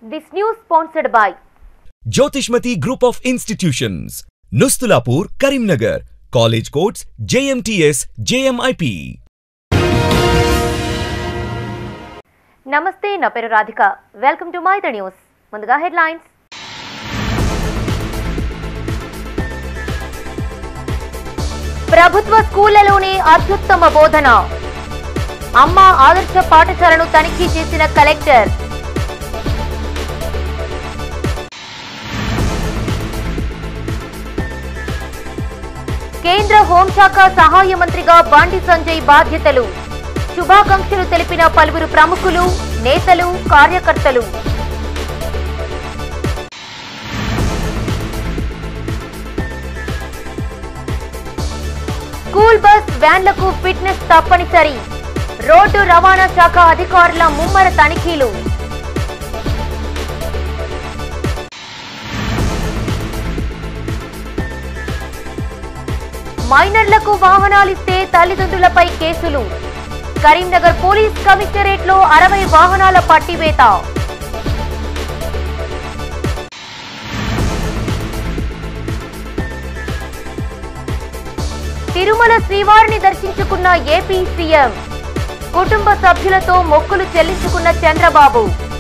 This news sponsored by Jyothishmathi group of institutions Nustulapur Karimnagar college codes JMTS JMIP నమస్తే నా పేరు Radhika welcome to my the news ముందుగా headlines ప్రభుత్వ స్కూళ్లలోనే అత్యుత్తమ బోధన అమ్మ ఆదర్శ పాఠశాలను తనిఖీ చేసిన కలెక్టర్ కేంద్ర హోంశాఖ సహాయ మంత్రిగా బండి సంజయ్ బాధ్యతలు శుభాకాంక్షలు తెలిపిన పలువురు ప్రముఖులు నేతలు కార్యకర్తలు స్కూల్ బస్ వ్యాన్లకు ఫిట్నెస్ తప్పనిసరి రోడ్డు రవాణా శాఖ అధికారుల ముమ్మర తనిఖీలు మైనర్లకు వాహనాలిస్తే తల్లిదండ్రులపై కేసులు కరీంనగర్ పోలీస్ కమిషనరేట్ లో అరవై వాహనాల పట్టివేత తిరుమల శ్రీవారిని దర్శించుకున్న ఏపీ సీఎం కుటుంబ సభ్యులతో మొక్కులు చెల్లించుకున్న చంద్రబాబు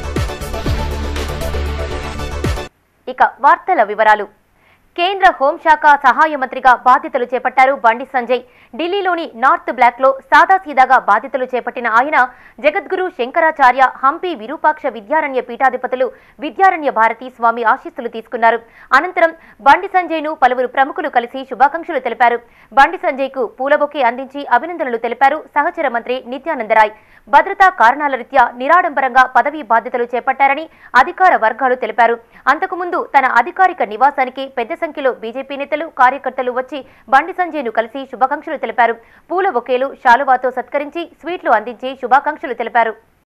ఇక వార్తల వివరాలు కేంద్ర హోంశాఖ సహాయ మంత్రిగా బాధ్యతలు చేపట్టారు బండి సంజయ్ ఢిల్లీలోని నార్త్ బ్లాక్ లో సాదాసీదాగా బాధ్యతలు చేపట్టిన ఆయన జగద్గురు శంకరాచార్య హంపి విరూపాక్ష విద్యారణ్య పీఠాధిపతులు విద్యారణ్య భారతి స్వామి ఆశీస్సులు తీసుకున్నారు అనంతరం బండి సంజయ్ ను పలువురు ప్రముఖులు కలిసి శుభాకాంక్షలు తెలిపారు బండి సంజయ్ కు పూలబొకే అందించి అభినందనలు తెలిపారు సహచర మంత్రి నిత్యానందరాయ్ భద్రతా కారణాల రీత్యా నిరాడంబరంగా పదవీ బాధ్యతలు చేపట్టారని అధికార వర్గాలు తెలిపారు అంతకుముందు తన అధికారిక నివాసానికి పెద్ద సంఖ్యలో బీజేపీ నేతలు కార్యకర్తలు వచ్చి బండి సంజయ్ను కలిసి శుభాకాంక్షలు తెలిపారు పూల బొకేలు శాలువాతో సత్కరించి స్వీట్లు అందించి శుభాకాంక్షలు తెలిపారు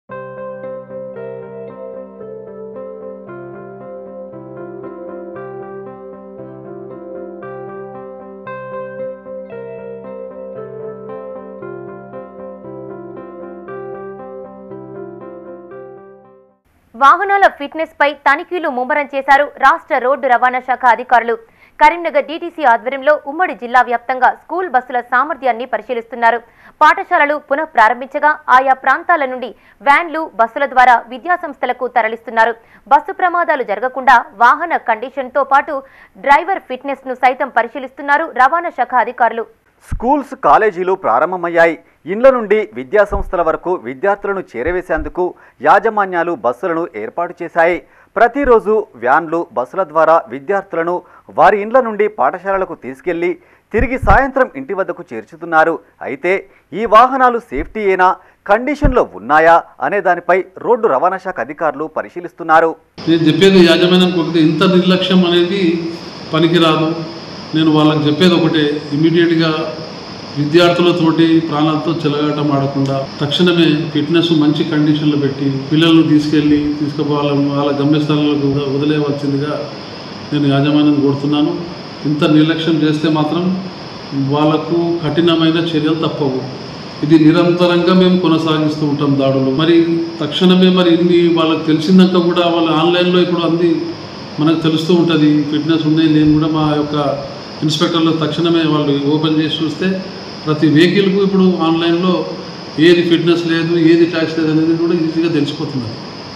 వాహనాల ఫిట్నెస్ పై తనిఖీలు ముమ్మరం చేశారు రాష్ట్ర రోడ్డు రవాణా శాఖ అధికారులు కరీంనగర్ డీటీసీ ఆధ్వర్యంలో ఉమ్మడి జిల్లా వ్యాప్తంగా స్కూల్ బస్సుల సామర్థ్యాన్ని పరిశీలిస్తున్నారు పాఠశాలలు పునః ప్రారంభించగా ఆయా ప్రాంతాల నుండి వ్యాన్లు బస్సుల ద్వారా విద్యాసంస్థలకు తరలిస్తున్నారు బస్సు ప్రమాదాలు జరగకుండా వాహన కండిషన్తో పాటు డ్రైవర్ ఫిట్నెస్ ను సైతం పరిశీలిస్తున్నారు రవాణా శాఖ అధికారులు స్కూల్స్ కాలేజీలు ప్రారంభమయ్యాయి ఇండ్ల నుండి విద్యా సంస్థల వరకు విద్యార్థులను చేరవేసేందుకు యాజమాన్యాలు బస్సులను ఏర్పాటు చేశాయి ప్రతిరోజు వ్యాన్లు బస్సుల ద్వారా విద్యార్థులను వారి ఇండ్ల నుండి పాఠశాలలకు తీసుకెళ్లి తిరిగి సాయంత్రం ఇంటి వద్దకు చేర్చుతున్నారు అయితే ఈ వాహనాలు సేఫ్టీయేనా కండిషన్లో ఉన్నాయా అనే దానిపై రోడ్డు రవాణా శాఖ అధికారులు పరిశీలిస్తున్నారు నేను చెప్పేది యాజమాన్యం ఒకటి ఇంత నిర్లక్ష్యం అనేది పనికిరాదు నేను వాళ్ళకి చెప్పేది ఒకటే ఇమీడియట్గా విద్యార్థులతోటి ప్రాణాలతో చెలగాటం ఆడకుండా తక్షణమే ఫిట్నెస్ మంచి కండిషన్లో పెట్టి పిల్లలను తీసుకెళ్ళి తీసుకుపోవాల వాళ్ళ గమ్యస్థానాలకు వద- వదిలేయవలసిందిగా నేను యాజమాన్యం కోరుతున్నాను ఇంత నిర్లక్ష్యం చేస్తే మాత్రం వాళ్ళకు కఠినమైన చర్యలు తప్పవు ఇది నిరంతరంగా మేము కొనసాగిస్తూ ఉంటాం దాడులు మరి తక్షణమే మరి ఇన్ని వాళ్ళకి తెలిసిందాక కూడా వాళ్ళు ఆన్లైన్లో ఇప్పుడు అంది మనకు తెలుస్తూ ఉంటుంది ఫిట్నెస్ ఉంది నేను కూడా మా యొక్క ఇన్స్పెక్టర్లు తక్షణమే వాళ్ళు ఓపెన్ చేసి చూస్తే ప్రతి వెహికల్కు ఇప్పుడు ఆన్లైన్లో ఏది ఫిట్నెస్ లేదు ఏది ట్యాక్స్ లేదు అనేది కూడా ఈజీగా తెలిసిపోతున్నారు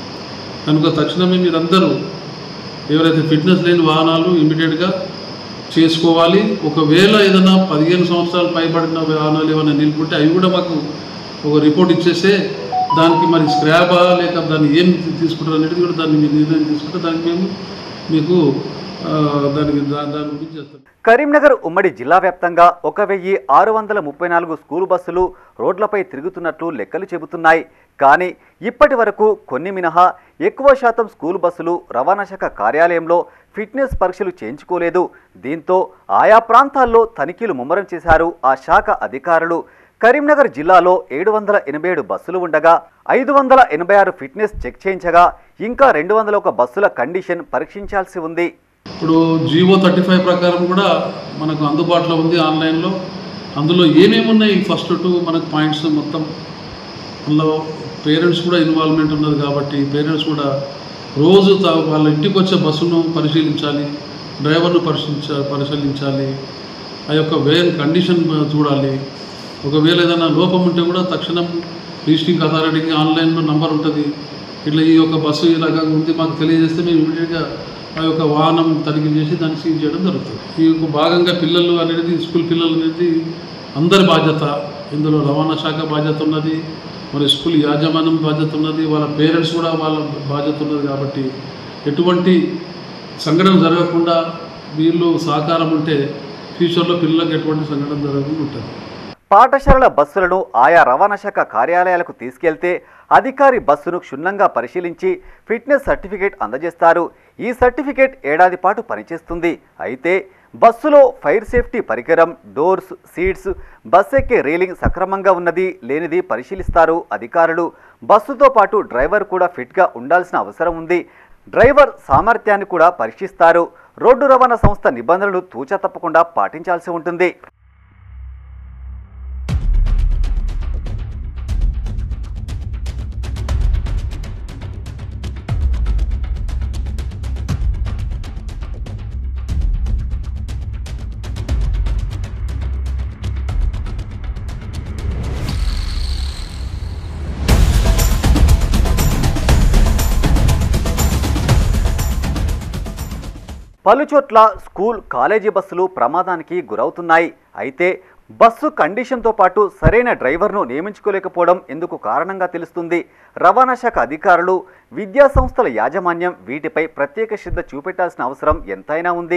కనుక తక్షణమే మీరందరూ ఎవరైతే ఫిట్నెస్ లేని వాహనాలు ఇమీడియట్గా చేసుకోవాలి ఒకవేళ ఏదైనా పదిహేను సంవత్సరాలు పైబడిన వాహనాలు ఏమైనా నిలుపుంటే అవి కూడా మాకు ఒక రిపోర్ట్ ఇచ్చేస్తే దానికి మరి స్క్రాబా లేక దాన్ని ఏం తీసుకుంటారు అనేది కూడా దాన్ని మీరు నిర్ణయం తీసుకుంటే దానికి మేము మీకు ఆ, దానికి దా- దాని గురించి చేస్తాం కరీంనగర్ ఉమ్మడి జిల్లా వ్యాప్తంగా ఒక వెయ్యి ఆరు వందల ముప్పై నాలుగు స్కూల్ బస్సులు రోడ్లపై తిరుగుతున్నట్లు లెక్కలు చెబుతున్నాయి కానీ ఇప్పటి వరకు కొన్ని మినహా ఎక్కువ శాతం స్కూల్ బస్సులు రవాణా శాఖ కార్యాలయంలో ఫిట్నెస్ పరీక్షలు చేయించుకోలేదు దీంతో ఆయా ప్రాంతాల్లో తనిఖీలు ముమ్మరం చేశారు ఆ శాఖ అధికారులు కరీంనగర్ జిల్లాలో ఏడు వందల ఎనభై ఏడు బస్సులు ఉండగా ఐదు వందల ఎనభై ఆరు ఫిట్నెస్ చెక్ చేయించగా ఇంకా రెండు వందల ఒక బస్సుల కండిషన్ పరీక్షించాల్సి ఉంది ఇప్పుడు జియో థర్టీ ఫైవ్ ప్రకారం కూడా మనకు అందుబాటులో ఉంది ఆన్లైన్లో అందులో ఏమేమి ఉన్నాయి ఫస్ట్ టూ మనకు పాయింట్స్ మొత్తం అందులో పేరెంట్స్ కూడా ఇన్వాల్వ్మెంట్ ఉన్నది కాబట్టి పేరెంట్స్ కూడా రోజు తా- వాళ్ళ ఇంటికి వచ్చే బస్సును పరిశీలించాలి డ్రైవర్ను పరిశీలించ పరిశీలించాలి ఆ యొక్క వేన్ కండిషన్ చూడాలి ఒకవేళ ఏదైనా లోపం ఉంటే కూడా తక్షణం రిజిస్ట్రింగ్ అథారిటీకి ఆన్లైన్లో నంబర్ ఉంటుంది ఇట్లా ఈ యొక్క బస్సు ఇలాగా ఉంది మాకు తెలియజేస్తే మేము ఇమీడియట్గా ఆ యొక్క వాహనం తనిఖీ చేసి దాన్ని సీజ్ చేయడం జరుగుతుంది ఈ యొక్క భాగంగా పిల్లలు అనేది స్కూల్ పిల్లలు అనేది అందరి బాధ్యత ఇందులో రవాణా శాఖ బాధ్యత ఉన్నది మరి స్కూల్ యాజమాన్యం బాధ్యత ఉన్నది వాళ్ళ పేరెంట్స్ కూడా వాళ్ళ బాధ్యత ఉన్నది కాబట్టి ఎటువంటి సంఘటన జరగకుండా వీళ్ళు సహకారం ఉంటే ఫ్యూచర్లో పిల్లలకు ఎటువంటి సంఘటన జరగకుండా ఉంటుంది పాఠశాలల బస్సులను ఆయా రవాణా శాఖ కార్యాలయాలకు తీసుకెళ్తే అధికారి బస్సును క్షుణ్ణంగా పరిశీలించి ఫిట్నెస్ సర్టిఫికేట్ అందజేస్తారు ఈ సర్టిఫికేట్ ఏడాది పాటు పనిచేస్తుంది అయితే బస్సులో ఫైర్ సేఫ్టీ పరికరం డోర్స్ సీట్స్ బస్ ఎక్కే రైలింగ్ సక్రమంగా ఉన్నది లేనిది పరిశీలిస్తారు అధికారులు బస్సుతో పాటు డ్రైవర్ కూడా ఫిట్గా ఉండాల్సిన అవసరం ఉంది డ్రైవర్ సామర్థ్యాన్ని కూడా పరీక్షిస్తారు రోడ్డు రవాణా సంస్థ నిబంధనలు తూచా తప్పకుండా పాటించాల్సి ఉంటుంది పలుచోట్ల స్కూల్ కాలేజీ బస్సులు ప్రమాదానికి గురవుతున్నాయి అయితే బస్సు కండిషన్తో పాటు సరైన డ్రైవర్ను నియమించుకోలేకపోవడం ఎందుకు కారణంగా తెలుస్తుంది రవాణా శాఖ అధికారులు విద్యా సంస్థల యాజమాన్యం వీటిపై ప్రత్యేక శ్రద్ధ చూపెట్టాల్సిన అవసరం ఎంతైనా ఉంది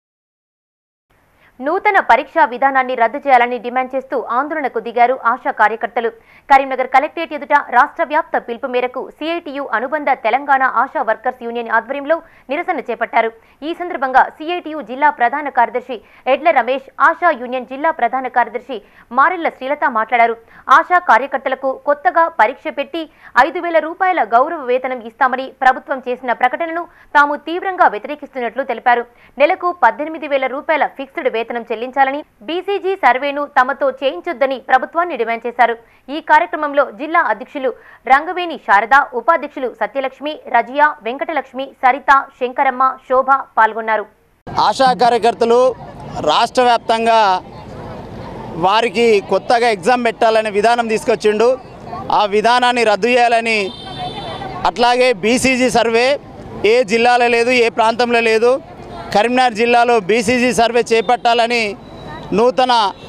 నూతన పరీక్షా విధానాన్ని రద్దు చేయాలని డిమాండ్ చేస్తూ ఆందోళనకు దిగారు ఆశా కార్యకర్తలు కరీంనగర్ కలెక్టరేట్ ఎదుట రాష్ట్ర వ్యాప్త పిలుపు మేరకు సిఐటియు అనుబంధ తెలంగాణ ఆశా వర్కర్స్ యూనియన్ ఆధ్వర్యంలో నిరసన చేపట్టారు ఈ సందర్భంగా సిఐటియు జిల్లా ప్రధాన కార్యదర్శి ఎడ్ల రమేష్ ఆశా యూనియన్ జిల్లా ప్రధాన కార్యదర్శి మారెళ్ల శ్రీలత మాట్లాడారు ఆశా కార్యకర్తలకు కొత్తగా పరీక్ష పెట్టి ఐదు వేల రూపాయల గౌరవ వేతనం ఇస్తామని ప్రభుత్వం చేసిన ప్రకటనను తాము తీవ్రంగా వ్యతిరేకిస్తున్నట్లు తెలిపారు నెలకు పద్దెనిమిది వేల రూపాయల ఫిక్స్డ్ వేతనం చెల్లించాలని బీసీజీ సర్వేను తమతో చేయించొద్దని ప్రభుత్వాన్ని డిమాండ్ చేశారు ఈ కార్యక్రమంలో జిల్లా అధ్యక్షులు రంగవేణి శారద ఉపాధ్యక్షులు సత్యలక్ష్మి రజియా వెంకటలక్ష్మి సరిత శంకరమ్మ శోభ పాల్గొన్నారు ఆశా కార్యకర్తలు రాష్ట్ర వ్యాప్తంగా వారికి కొత్తగా ఎగ్జామ్ పెట్టాలనే విధానం తీసుకొచ్చిండు ఆ విధానాన్ని రద్దు చేయాలని అట్లాగే బీసీజీ సర్వే ఏ జిల్లాలో లేదు ఏ ప్రాంతంలో లేదు కరీంనగర్ జిల్లాలో బీసీజీ సర్వే చేపట్టాలని నూతన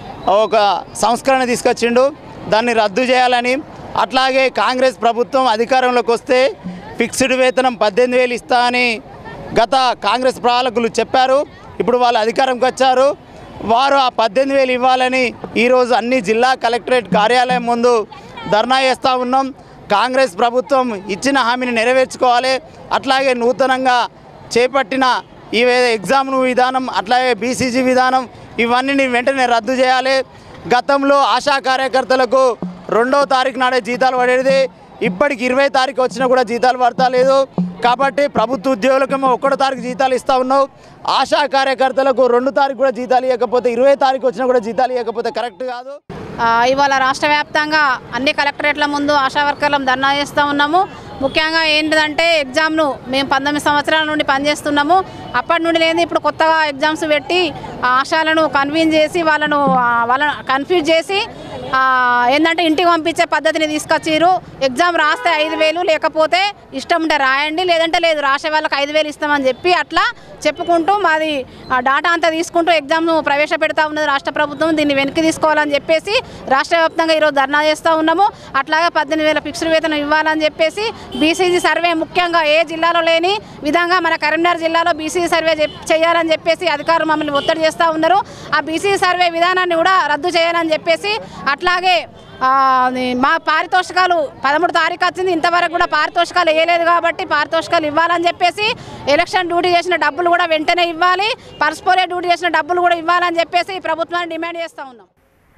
ఒక సంస్కరణ తీసుకొచ్చిండు దాన్ని రద్దు చేయాలని అట్లాగే కాంగ్రెస్ ప్రభుత్వం అధికారంలోకి వస్తే ఫిక్స్డ్ వేతనం పద్దెనిమిది వేలు ఇస్తా అని గత కాంగ్రెస్ పాలకులు చెప్పారు ఇప్పుడు వాళ్ళు అధికారంకి వచ్చారు వారు ఆ పద్దెనిమిది వేలు ఇవ్వాలని ఈరోజు అన్ని జిల్లా కలెక్టరేట్ కార్యాలయం ముందు ధర్నా చేస్తూ ఉన్నాం కాంగ్రెస్ ప్రభుత్వం ఇచ్చిన హామీని నెరవేర్చుకోవాలి అట్లాగే నూతనంగా చేపట్టిన ఈ ఎగ్జామ్ విధానం అట్లాగే బీసీజీ విధానం ఇవన్నీ వెంటనే రద్దు చేయాలి గతంలో ఆశా కార్యకర్తలకు రెండవ తారీఖు నాడే జీతాలు పడేది ఇప్పటికి ఇరవై తారీఖు వచ్చినా కూడా జీతాలు పడతా లేదు కాబట్టి ప్రభుత్వ ఉద్యోగులకేమో ఒకటో తారీఖు జీతాలు ఇస్తా ఉన్నావు ఆశా కార్యకర్తలకు రెండు తారీఖు కూడా జీతాలు ఇవ్వకపోతే ఇరవై తారీఖు వచ్చినా కూడా జీతాలు ఇవ్వకపోతే కరెక్ట్ కాదు ఆ, ఇవాళ రాష్ట్ర వ్యాప్తంగా అన్ని కలెక్టరేట్ల ముందు ఆశా వర్కర్లను ధర్నా చేస్తూ ఉన్నాము ముఖ్యంగా ఏంటిదంటే ఎగ్జామ్ను మేము పంతొమ్మిది సంవత్సరాల నుండి పనిచేస్తున్నాము అప్పటి నుండి లేదు ఇప్పుడు కొత్తగా ఎగ్జామ్స్ పెట్టి ఆ ఆశాలను కన్వీన్ చేసి వాళ్ళను ఆ, వాళ్ళను కన్ఫ్యూజ్ చేసి ఆ, ఏంటంటే ఇంటికి పంపించే పద్ధతిని తీసుకొచ్చిర్రు ఎగ్జామ్ రాస్తే ఐదు వేలు లేకపోతే ఇష్టం ఉంటే రాయండి లేదంటే లేదు రాసే వాళ్ళకి ఐదు వేలు ఇస్తామని చెప్పి అట్లా చెప్పుకుంటూ మాది ఆ డాటా అంతా తీసుకుంటూ ఎగ్జామ్ను ప్రవేశపెడతా ఉన్నది రాష్ట్ర ప్రభుత్వం దీన్ని వెనక్కి తీసుకోవాలని చెప్పేసి రాష్ట్ర వ్యాప్తంగా ఈరోజు ధర్నా చేస్తూ ఉన్నాము అట్లాగే పద్దెనిమిది వేల ఫిక్స్డ్ వేతనం ఇవ్వాలని చెప్పేసి బీసీజీ సర్వే ముఖ్యంగా ఏ జిల్లాలో లేని విధంగా మన కరీంనగర్ జిల్లాలో బీసీజీ సర్వే చెప్- చేయాలని చెప్పేసి అధికారులు మమ్మల్ని ఒత్తిడి చేస్తూ ఉన్నారు ఆ బీసీజీ సర్వే విధానాన్ని కూడా రద్దు చేయాలని చెప్పేసి అట్లాగే ఆ, అది మా పారితోషికాలు పదమూడు తారీఖు వచ్చింది ఇంతవరకు కూడా పారితోషికాలు వేయలేదు కాబట్టి పారితోషికాలు ఇవ్వాలని చెప్పేసి ఎలక్షన్ డ్యూటీ చేసిన డబ్బులు కూడా వెంటనే ఇవ్వాలి పరస్పోరే డ్యూటీ చేసిన డబ్బులు కూడా ఇవ్వాలని చెప్పేసి ప్రభుత్వాన్ని డిమాండ్ చేస్తూ ఉన్నాం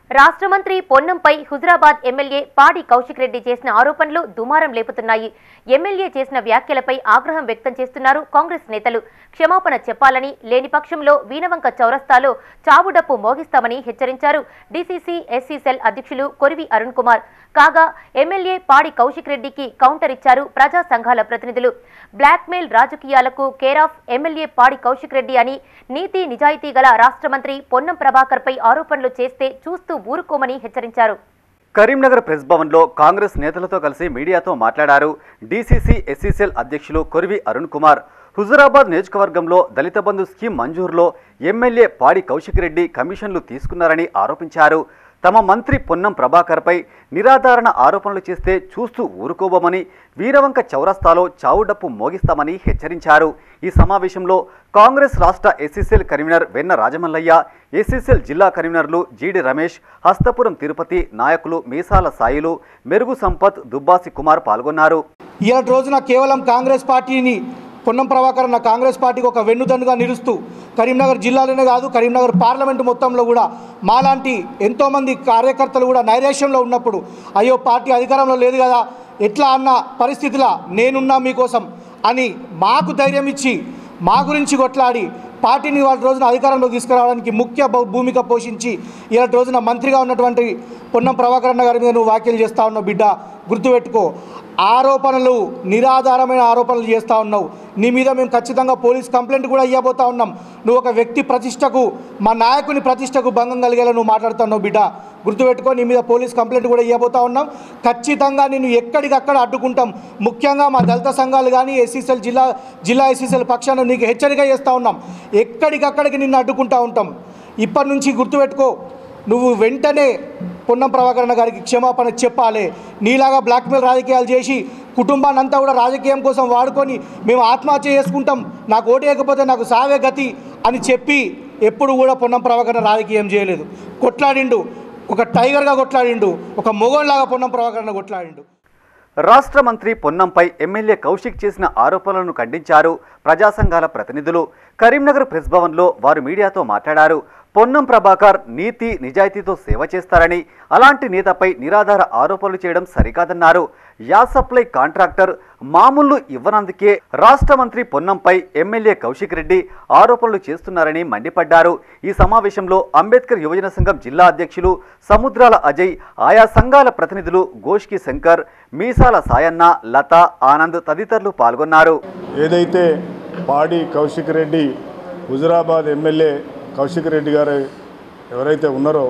రాష్ట్ర మంత్రి పొన్నంపై హుజరాబాద్ ఎమ్మెల్యే పాడి కౌశిక్ రెడ్డి చేసిన ఆరోపణలు దుమారం లేపుతున్నాయి ఎమ్మెల్యే చేసిన వ్యాఖ్యలపై ఆగ్రహం వ్యక్తం చేస్తున్నారు కాంగ్రెస్ నేతలు క్షమాపణ చెప్పాలని లేని పక్షంలో వీనవంక చౌరస్తాలో చావుడప్పు మోగిస్తామని హెచ్చరించారు డీసీసీ ఎస్సీ సెల్ అధ్యక్షులు కొరివి అరుణ్ కుమార్ కాగా ఎమ్మెల్యే పాడి కౌశిక్ రెడ్డికి కౌంటర్ ఇచ్చారు ప్రజా సంఘాల ప్రతినిధులు బ్లాక్మెయిల్ రాజకీయాలకు కేర్ ఆఫ్ ఎమ్మెల్యే పాడి కౌశిక్ రెడ్డి అని నీతి నిజాయితీ గల రాష్ట్ర మంత్రి పొన్నం ప్రభాకర్పై ఆరోపణలు చేస్తే చూస్తూ ఊరుకోమని హెచ్చరించారు కరీంనగర్ ప్రెస్ భవన్లో కాంగ్రెస్ నేతలతో కలిసి మీడియాతో మాట్లాడారు డీసీసీ ఎస్సీసీఎల్ అధ్యక్షులు కొరివి అరుణ్ కుమార్ హుజురాబాద్ నియోజకవర్గంలో దళిత బంధు స్కీమ్ మంజూరులో ఎమ్మెల్యే పాడి కౌశిక్ రెడ్డి కమిషన్లు తీసుకున్నారని ఆరోపించారు తమ మంత్రి పొన్నం ప్రభాకర్పై నిరాధారణ ఆరోపణలు చేస్తే చూస్తూ ఊరుకోబోమని వీరవంక చౌరస్తాలో చావుడప్పు మోగిస్తామని హెచ్చరించారు ఈ సమావేశంలో కాంగ్రెస్ రాష్ట్ర ఎస్సీసీఎల్ కన్వీనర్ వెన్న రాజమల్లయ్య ఎస్సీసీఎల్ జిల్లా కన్వీనర్లు జీడి రమేష్ హస్తపురం తిరుపతి నాయకులు మీసాల సాయిలు మెరుగు సంపత్ దుబ్బాసి కుమార్ పాల్గొన్నారు ఇలాంటి రోజున కేవలం కాంగ్రెస్ పార్టీని పొన్నం ప్రభాకర్ అన్న కాంగ్రెస్ పార్టీకి ఒక వెన్నుదన్నుగా నిలుస్తూ కరీంనగర్ జిల్లాలోనే కాదు కరీంనగర్ పార్లమెంటు మొత్తంలో కూడా మాలాంటి ఎంతోమంది కార్యకర్తలు కూడా నైరాశ్యంలో ఉన్నప్పుడు అయ్యో పార్టీ అధికారంలో లేదు కదా ఎట్లా అన్న పరిస్థితిలో నేనున్నా మీకోసం అని మాకు ధైర్యం ఇచ్చి మా గురించి కొట్లాడి పార్టీని వాళ్ళ రోజున అధికారంలో తీసుకురావడానికి ముఖ్య భూ- భూమిక పోషించి ఇలాంటి రోజున మంత్రిగా ఉన్నటువంటి పొన్నం ప్రభాకర్ అన్న గారి మీద నువ్వు వ్యాఖ్యలు చేస్తా ఉన్నావు బిడ్డ గుర్తుపెట్టుకో ఆరోపణలు నిరాధారమైన ఆరోపణలు చేస్తూ ఉన్నావు నీ మీద మేము ఖచ్చితంగా పోలీస్ కంప్లైంట్ కూడా ఇవ్వబోతా ఉన్నాం నువ్వు ఒక వ్యక్తి ప్రతిష్టకు మా నాయకుని ప్రతిష్టకు భంగం కలిగేలా నువ్వు మాట్లాడుతున్నావు బిడ్డ గుర్తుపెట్టుకో నీ మీద పోలీస్ కంప్లైంట్ కూడా ఇవ్వబోతా ఉన్నాం ఖచ్చితంగా నేను ఎక్కడికక్కడ అడ్డుకుంటాం ముఖ్యంగా మా దళిత సంఘాలు కానీ ఎస్సీసీఎల్ జిల్లా జిల్లా ఎస్సీసీఎల్ పక్షాన నీకు హెచ్చరిక చేస్తూ ఉన్నాం ఎక్కడికక్కడికి నిన్ను అడ్డుకుంటా ఉంటాం ఇప్పటి నుంచి గుర్తుపెట్టుకో నువ్వు వెంటనే పొన్నం ప్రభాకరణ గారికి క్షమాపణ చెప్పాలి నీలాగా బ్లాక్మెయిల్ రాజకీయాలు చేసి కుటుంబాన్ని అంతా కూడా రాజకీయం కోసం వాడుకొని మేము ఆత్మహత్య చేసుకుంటాం నాకు ఓటేయకపోతే నాకు సావే గతి అని చెప్పి ఎప్పుడు కూడా పొన్నం ప్రభాకరణ రాజకీయం చేయలేదు కొట్లాడిండు ఒక టైగర్గా కొట్లాడిండు ఒక మొగోళ్ళలాగా పొన్నం ప్రభాకరణ కొట్లాడిండు రాష్ట్ర మంత్రి పొన్నంపై ఎమ్మెల్యే కౌశిక్ చేసిన ఆరోపణలను ఖండించారు ప్రజా సంఘాల ప్రతినిధులు కరీంనగర్ ప్రెస్ భవన్లో వారు మీడియాతో మాట్లాడారు పొన్నం ప్రభాకర్ నీతి నిజాయితీతో సేవ చేస్తారని అలాంటి నేతపై నిరాధార ఆరోపణలు చేయడం సరికాదన్నారు యాస్ సప్లై కాంట్రాక్టర్ మామూలు ఇవ్వనందుకే రాష్ట్ర మంత్రి పొన్నంపై ఎమ్మెల్యే కౌశిక్ రెడ్డి ఆరోపణలు చేస్తున్నారని మండిపడ్డారు ఈ సమావేశంలో అంబేద్కర్ యువజన సంఘం జిల్లా అధ్యక్షులు సముద్రాల అజయ్ ఆయా సంఘాల ప్రతినిధులు గోష్కి శంకర్ మీసాల సాయన్న లత ఆనంద్ తదితరులు పాల్గొన్నారు ఏదైతే పాడి కౌశిక్ రెడ్డి హుజురాబాద్ ఎమ్మెల్యే కౌశిక్ రెడ్డి గారు ఎవరైతే ఉన్నారో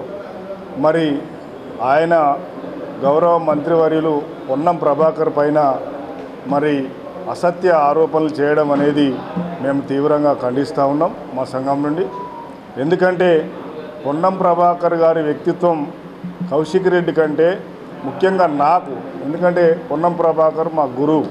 మరి ఆయన గౌరవ మంత్రివర్యులు పొన్నం ప్రభాకర్ పైన మరి అసత్య ఆరోపణలు చేయడం అనేది మేము తీవ్రంగా ఖండిస్తూ ఉన్నాం మా సంఘం నుండి ఎందుకంటే పొన్నం ప్రభాకర్ గారి వ్యక్తిత్వం కౌశిక్ రెడ్డి కంటే ముఖ్యంగా నాకు ఎందుకంటే పొన్నం ప్రభాకర్ మా గురువు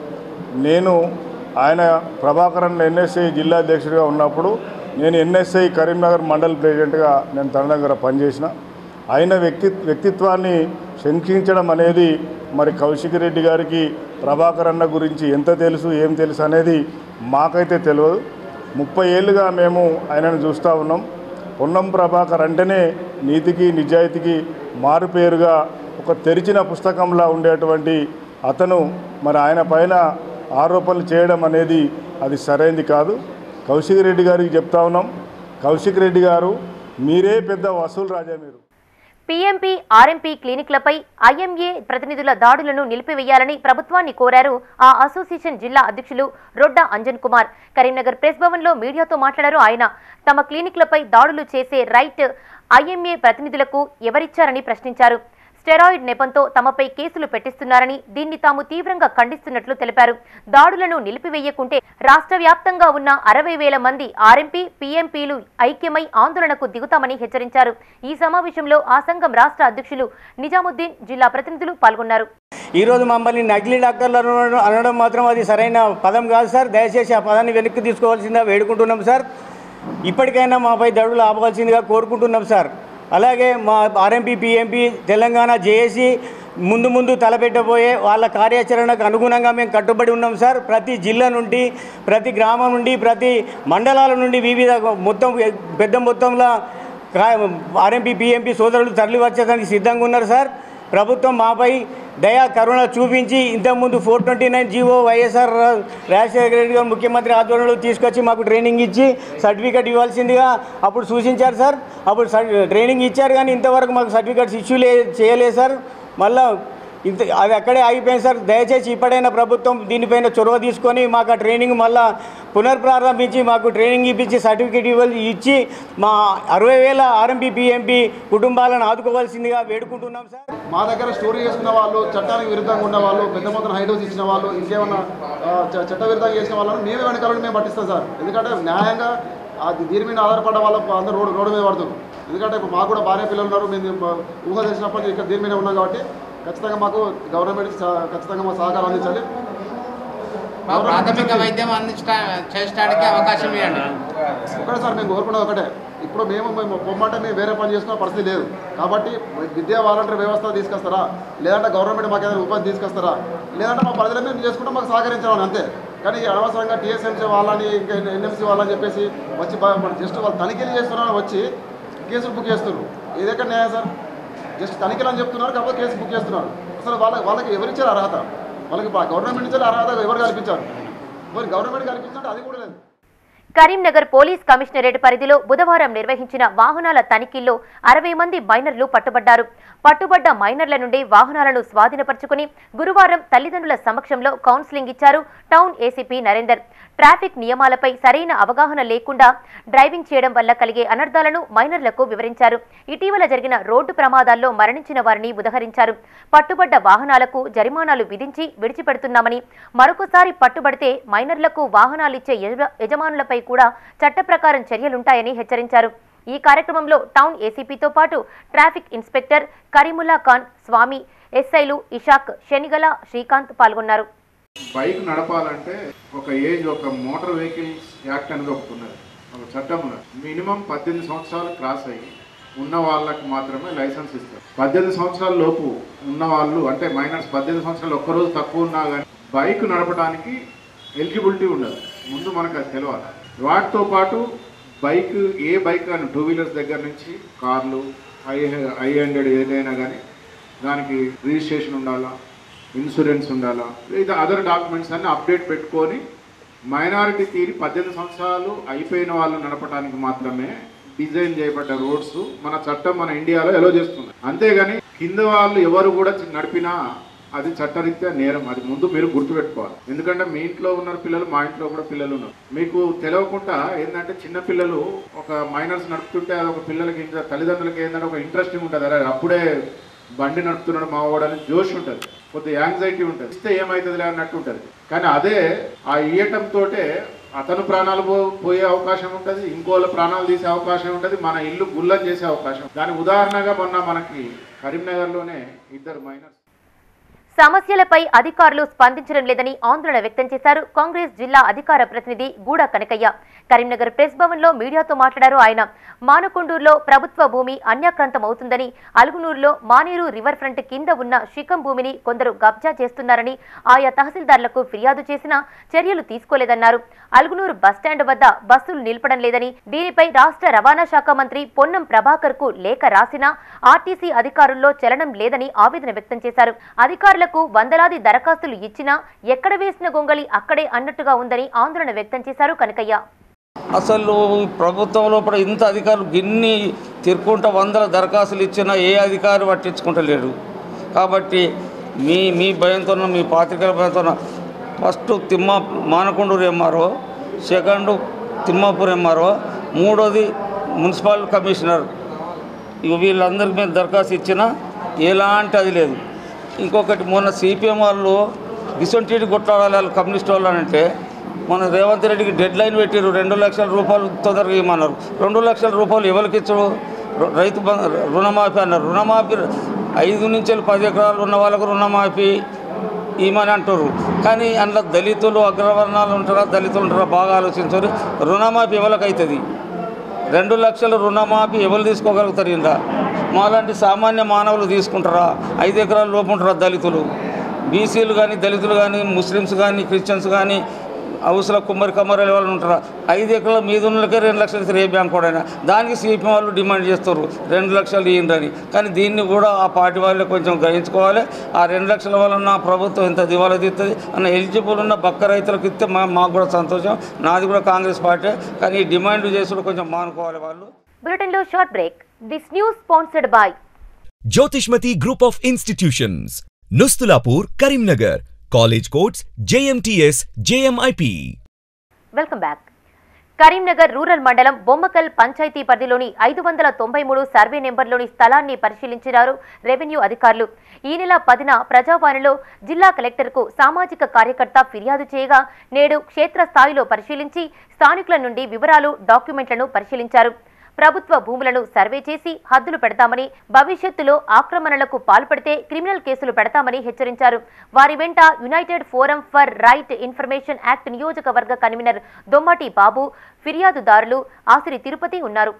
నేను ఆయన ప్రభాకరన్ ఎన్ఎస్ఐ జిల్లా అధ్యక్షుడిగా ఉన్నప్పుడు నేను ఎన్ఎస్ఐ కరీంనగర్ మండల్ ప్రెసిడెంట్గా నేను తన దగ్గర పనిచేసిన ఆయన వ్యక్తి వ్యక్తిత్వాన్ని శంకించడం అనేది మరి కౌశిక్ రెడ్డి గారికి ప్రభాకర్ అన్న గురించి ఎంత తెలుసు ఏం తెలుసు అనేది మాకైతే తెలియదు ముప్పై ఏళ్ళుగా మేము ఆయనను చూస్తూ ఉన్నాం పొన్నం ప్రభాకర్ అంటేనే నీతికి నిజాయితీకి మారుపేరుగా ఒక తెరిచిన పుస్తకంలా ఉండేటువంటి అతను మరి ఆయన పైన ఆరోపణలు చేయడం అనేది అది సరైంది కాదు కౌశిక్ రెడ్డి గారికి చెప్తా ఉన్నాం కౌశిక్ రెడ్డి గారు మీరే పెద్ద వసూలు రాజా మీరు పీఎంపీ ఆర్ఎంపీ క్లినిక్లపై ఐఎంఏ ప్రతినిధుల దాడులను నిలిపివేయాలని ప్రభుత్వాన్ని కోరారు ఆ అసోసియేషన్ జిల్లా అధ్యక్షులు రొడ్డా అంజన్ కుమార్ కరీంనగర్ ప్రెస్ భవన్లో మీడియాతో మాట్లాడారు ఆయన తమ క్లినిక్లపై దాడులు చేసే రైట్ ఐఎంఏ ప్రతినిధులకు ఎవరిచ్చారని ప్రశ్నించారు స్టెరాయిడ్ నెపంతో తమపై కేసులు పెట్టిస్తున్నారని దీన్ని తాము తీవ్రంగా ఖండిస్తున్నట్లు తెలిపారు దాడులను నిలిపివేయకుంటే రాష్ట్ర వ్యాప్తంగా ఉన్న అరవై వేల మంది ఆర్ఎంపీ పీఎంపీలు ఐక్యమై ఆందోళనకు దిగుతామని హెచ్చరించారు ఈ సమావేశంలో ఆ సంఘం రాష్ట్ర అధ్యక్షులు నిజాముద్దీన్ జిల్లా ప్రతినిధులు పాల్గొన్నారు ఈరోజు మమ్మల్ని నకిలీ డాక్టర్లు అనడం అనడం మాత్రం అది సరైన పదం కాదు సార్ దయచేసి ఆ పదాన్ని వెనక్కి తీసుకోవాల్సిందిగా వేడుకుంటున్నాం సార్ ఇప్పటికైనా మాపై దడులు ఆపవలసిందిగా కోరుకుంటున్నాం సార్ అలాగే మా ఆర్ఎంపీ పిఎంపీ తెలంగాణ జేఏసీ ముందు ముందు తలపెట్టబోయే వాళ్ళ కార్యాచరణకు అనుగుణంగా మేము కట్టుబడి ఉన్నాం సార్ ప్రతి జిల్లా నుండి ప్రతి గ్రామం నుండి ప్రతి మండలాల నుండి వివిధ మొత్తం పెద్ద మొత్తంలో ఆర్ఎంపీ పిఎంపీ సోదరులు తరలి వచ్చేదానికి సిద్ధంగా ఉన్నారు సార్ ప్రభుత్వం మాపై దయా కరుణ చూపించి ఇంతకుముందు four twenty nine GO YSR Rajasekhara Reddy గారు ముఖ్యమంత్రి ఆధ్వర్యంలో తీసుకొచ్చి మాకు ట్రైనింగ్ ఇచ్చి సర్టిఫికేట్ ఇవ్వాల్సిందిగా అప్పుడు సూచించారు సార్ అప్పుడు సర్- ట్రైనింగ్ ఇచ్చారు కానీ ఇంతవరకు మాకు సర్టిఫికేట్స్ ఇష్యూ లే చేయలేదు సార్ మళ్ళా ఇంత అది అక్కడే ఆగిపోయింది సార్ దయచేసి ఇప్పుడైనా ప్రభుత్వం దీనిపైన చొరవ తీసుకొని మాకు ఆ ట్రైనింగ్ మళ్ళా పునర్ప్రారంభించి మాకు ట్రైనింగ్ ఇప్పించి సర్టిఫికేట్ ఇవ్వాలి ఇచ్చి మా అరవై వేల ఆర్ఎంపీ పిఎంపీ కుటుంబాలను ఆదుకోవాల్సిందిగా వేడుకుంటున్నాం సార్ మా దగ్గర స్టోరీ చేసుకున్న వాళ్ళు చట్టానికి విరుద్ధంగా ఉన్న వాళ్ళు పెద్ద మొత్తం హైడోస్ ఇచ్చిన వాళ్ళు ఇంకేమన్నా ఆ, చ- చట్ట విరుద్ధంగా చేసిన వాళ్ళని మేమే వెనకాలని మేము పట్టిస్తాం సార్ ఎందుకంటే న్యాయంగా అది దీని మీద ఆధారపడ్డ వాళ్ళ అందరూ రోడ్డు రోడ్డు మీద పడుతుంది ఎందుకంటే ఇప్పుడు మాకు కూడా భార్య పిల్లలు ఉన్నారు మేము మా ఊహ తెలిసినప్పటి నుంచి ఇక్కడ దీని మీద ఉన్నాం కాబట్టి ఖచ్చితంగా మాకు గవర్నమెంట్ సహ- ఖచ్చితంగా మా సహకారం అందించాలి మా ప్రాథమిక వైద్యం అందించడా చేయడానికి అవకాశం ఇవ్వండి ఒకటే సార్ మేము కోరుకున్నది ఒకటే ఇప్పుడు మేము మేము పొమ్మంటే మేము వేరే పని చేసుకునే పరిస్థితి లేదు కాబట్టి విద్యా వాలంటీర్ వ్యవస్థ తీసుకొస్తారా లేదంటే గవర్నమెంట్ మాకు ఏదైనా ఉపాధి తీసుకొస్తారా లేదంటే మా పరిధిలో మేము చేసుకుంటే మాకు సహకరించాలని అంతే కానీ ఈ అనవసరంగా టీఎస్ఎంసీ వాళ్ళని ఇంకా ఎన్ఎంసీ వాళ్ళని చెప్పేసి వచ్చి జస్ట్ వాళ్ళు తనిఖీలు చేస్తున్నారని వచ్చి కేసులు బుక్ చేస్తున్నారు ఇదెక్కడ న్యాయం సార్ జస్ట్ తనిఖీలు అని చెప్తున్నారు కాకపోతే కేసు బుక్ చేస్తున్నారు అసలు వాళ్ళకి వాళ్ళకి ఎవరిచ్చారు అర్హత వాళ్ళకి గవర్నమెంట్ నుంచి అర్హత ఎవరు కల్పించారు మరి గవర్నమెంట్ కల్పించాలంటే అది కూడా లేదు కరీంనగర్ పోలీస్ కమిషనరేట్ పరిధిలో బుధవారం నిర్వహించిన వాహనాల తనిఖీల్లో అరవై మంది మైనర్లు పట్టుబడ్డారు పట్టుబడ్డ మైనర్ల నుండి వాహనాలను స్వాధీనపరుచుకుని గురువారం తల్లిదండ్రుల సమక్షంలో కౌన్సిలింగ్ ఇచ్చారు టౌన్ ఏసీపీ నరేందర్ ట్రాఫిక్ నియమాలపై సరైన అవగాహన లేకుండా డ్రైవింగ్ చేయడం వల్ల కలిగే అనర్థాలను మైనర్లకు వివరించారు ఇటీవల జరిగిన రోడ్డు ప్రమాదాల్లో మరణించిన వారిని ఉదహరించారు పట్టుబడ్డ వాహనాలకు జరిమానాలు విధించి విడిచిపెడుతున్నామని మరొకసారి పట్టుబడితే మైనర్లకు వాహనాలిచ్చే యజ- యజమానులపై కూడా చట్ట ప్రకారం చర్యలుంటాయని హెచ్చరించారు ఈ కార్యక్రమంలో టౌన్ ఏసీపీతో పాటు ట్రాఫిక్ ఇన్స్పెక్టర్ కరీముల్లా ఖాన్ స్వామి ఎస్ఐలు ఇషాక్ శనిగల శ్రీకాంత్ పాల్గొన్నారు బైక్ నడపాలంటే ఒక ఏజ్ ఒక మోటార్ వెహికల్స్ యాక్ట్ అనేది ఒకటి ఉన్నది ఒక చట్టం ఉన్నది మినిమం పద్దెనిమిది సంవత్సరాలు క్రాస్ అయ్యి ఉన్న వాళ్ళకి మాత్రమే లైసెన్స్ ఇస్తారు పద్దెనిమిది సంవత్సరాల లోపు ఉన్న వాళ్ళు అంటే మైనర్స్ పద్దెనిమిది సంవత్సరాలు ఒక్కరోజు తక్కువ ఉన్నా కానీ బైక్ నడపడానికి ఎలిజిబిలిటీ ఉండదు ముందు మనకు అది తెలియాలి వాటితో పాటు బైక్ ఏ బైక్ కానీ టూ వీలర్స్ దగ్గర నుంచి కార్లు ఐ ఐ హండ్రెడ్ ఏదైనా కానీ దానికి రిజిస్ట్రేషన్ ఉండాలా ఇన్సూరెన్స్ ఉండాలా లేదా అదర్ డాక్యుమెంట్స్ అన్ని అప్డేట్ పెట్టుకొని మైనారిటీ తీరి పద్దెనిమిది సంవత్సరాలు అయిపోయిన వాళ్ళు నడపడానికి మాత్రమే డిజైన్ చేయబడ్డ రోడ్స్ మన చట్టం మన ఇండియాలో ఎలో చేస్తుంది అంతేగాని కింద వాళ్ళు ఎవరు కూడా నడిపినా అది చట్టరీత్యా నేరం అది ముందు మీరు గుర్తుపెట్టుకోవాలి ఎందుకంటే మీ ఇంట్లో ఉన్న పిల్లలు మా ఇంట్లో కూడా పిల్లలు ఉన్నారు మీకు తెలియకుండా ఏంటంటే చిన్న పిల్లలు ఒక మైనర్స్ నడుపుతుంటే అది ఒక పిల్లలకి ఇంకా తల్లిదండ్రులకి ఏంటంటే ఒక ఇంట్రెస్టింగ్ ఉంటుంది అరే అప్పుడే బండి నడుపుతున్నాడు మా వాడని జోష్ ఉంటుంది కొద్ది యాంగ్జైటీ ఉంటుంది ఇస్తే ఏమవుతుందిలే అన్నట్టు ఉంటుంది కానీ అదే ఆ ఇయ్యటం తోటే అతను ప్రాణాలు పో- పోయే అవకాశం ఉంటుంది ఇంకోళ్ళ ప్రాణాలు తీసే అవకాశం ఉంటుంది మన ఇల్లు గుల్లం చేసే అవకాశం దాని ఉదాహరణగా మొన్న మనకి కరీంనగర్లోనే ఇద్దరు మైనర్స్ సమస్యలపై అధికారులు స్పందించడం లేదని ఆందోళన వ్యక్తం చేశారు కాంగ్రెస్ జిల్లా అధికార ప్రతినిధి గూడ కనకయ్య కరీంనగర్ ప్రెస్ భవన్ లో మీడియాతో మాట్లాడారు ఆయన మానకొండూరులో ప్రభుత్వ భూమి అన్యాక్రాంతం అవుతుందని అలుగునూరులో మానేరు రివర్ ఫ్రంట్ కింద ఉన్న శిఖం భూమిని కొందరు కబ్జా చేస్తున్నారని ఆయా తహసీల్దార్లకు ఫిర్యాదు చేసినా చర్యలు తీసుకోలేదన్నారు అలుగునూరు బస్టాండ్ వద్ద బస్సులు నిలపడం లేదని దీనిపై రాష్ట్ర రవాణా శాఖ మంత్రి పొన్నం ప్రభాకర్ కు లేఖ రాసినా ఆర్టీసీ అధికారుల్లో చలనం లేదని ఆవేదన వ్యక్తం చేశారు అధికారులకు వందలాది దరఖాస్తులు ఇచ్చినా ఎక్కడ వేసిన గొంగళి అక్కడే అన్నట్టుగా ఉందని ఆందోళన వ్యక్తం చేశారు కనకయ్య అసలు ప్రభుత్వం లోపల ఇంత అధికారులు గిన్ని తిరుక్కుంటా వందల దరఖాస్తులు ఇచ్చినా ఏ అధికారి పట్టించుకుంటలేడు కాబట్టి మీ మీ భయంతో మీ పాత్రికల భయంతో ఫస్ట్ తిమ్మ Manakondur MRO second Thimmapur MRO మూడోది మున్సిపల్ కమిషనర్ ఇక వీళ్ళందరికీ మేము దరఖాస్తు ఇచ్చినా ఎలాంటి అది లేదు ఇంకొకటి మొన్న సిపిఎం వాళ్ళు గిసొంటి కొట్లాడాలి వాళ్ళు కమ్యూనిస్ట్ వాళ్ళు అని అంటే మన రేవంత్ రెడ్డికి డెడ్ లైన్ పెట్టారు రెండు లక్షల రూపాయలు తొందరగా ఇవ్వమన్నారు రెండు లక్షల రూపాయలు ఎవరికి ఇచ్చడు రు- రైతు బంధు రుణమాఫీ అన్నారు రుణమాఫీ ఐదు నుంచి వెళ్ళి పది ఎకరాలు ఉన్న వాళ్ళకు రుణమాఫీ ఇవ్వమని అంటారు కానీ అందులో దళితులు అగ్రవర్ణాలు ఉంటారా దళితులు ఉంటారా బాగా ఆలోచించారు రుణమాఫీ ఎవరికి అవుతుంది రెండు లక్షల రుణమాఫీ ఎవరు తీసుకోగలుగుతారు ఇందా మాలాంటి సామాన్య మానవులు తీసుకుంటారా ఐదు ఎకరాల లోపు ఉంటారా దళితులు బీసీలు కానీ దళితులు కానీ ముస్లిమ్స్ కానీ క్రిస్టియన్స్ కానీ హౌస్లో కుమ్మరి కమ్మరి వాళ్ళు ఉంటారు ఐదు ఎకరాల మీద ఉన్నకే రెండు లక్షలు ఇస్తారు ఏ బ్యాంక్ కూడా దానికి సిపిఎం వాళ్ళు డిమాండ్ చేస్తారు రెండు లక్షలు ఇయ్యండి కానీ దీన్ని కూడా ఆ పార్టీ వాళ్ళే కొంచెం గ్రహించుకోవాలి ఆ రెండు లక్షల వలన ప్రభుత్వం ఎంత దివాలా తీస్తుంది అన్న ఎలిజిబుల్ ఉన్న బక్క రైతులకు ఇస్తే మా మాకు కూడా సంతోషం నాది కూడా కాంగ్రెస్ పార్టీ కానీ ఈ డిమాండ్ చేసుడు కొంచెం మానుకోవాలి వాళ్ళు బులెటిన్ లో short break this news sponsored by Jyothishmathi group of institutions Nustulapur Karimnagar college codes JMTS JMIP welcome back Karimnagar rural మండలం బొమ్మకల్ పంచాయతీ పరిధిలోని ఐదు వందల తొంభై మూడు సర్వే నెంబర్లోని స్థలాన్ని పరిశీలించారు రెవెన్యూ అధికారులు ఈ నెల పదిన ప్రజావాణిలో జిల్లా కలెక్టర్కు సామాజిక కార్యకర్త ఫిర్యాదు చేయగా నేడు క్షేత్రస్థాయిలో పరిశీలించి స్థానికుల నుండి వివరాలు డాక్యుమెంట్లను పరిశీలించారు ప్రభుత్వ భూములను సర్వే చేసి హద్దులు పెడతామని భవిష్యత్తులో ఆక్రమణలకు పాల్పడితే క్రిమినల్ కేసులు పెడతామని హెచ్చరించారు వారి వెంట united forum for right information act నియోజకవర్గ కన్వీనర్ దొమ్మటి బాబు ఫిర్యాదుదారులు ఆసిరి తిరుపతి ఉన్నారు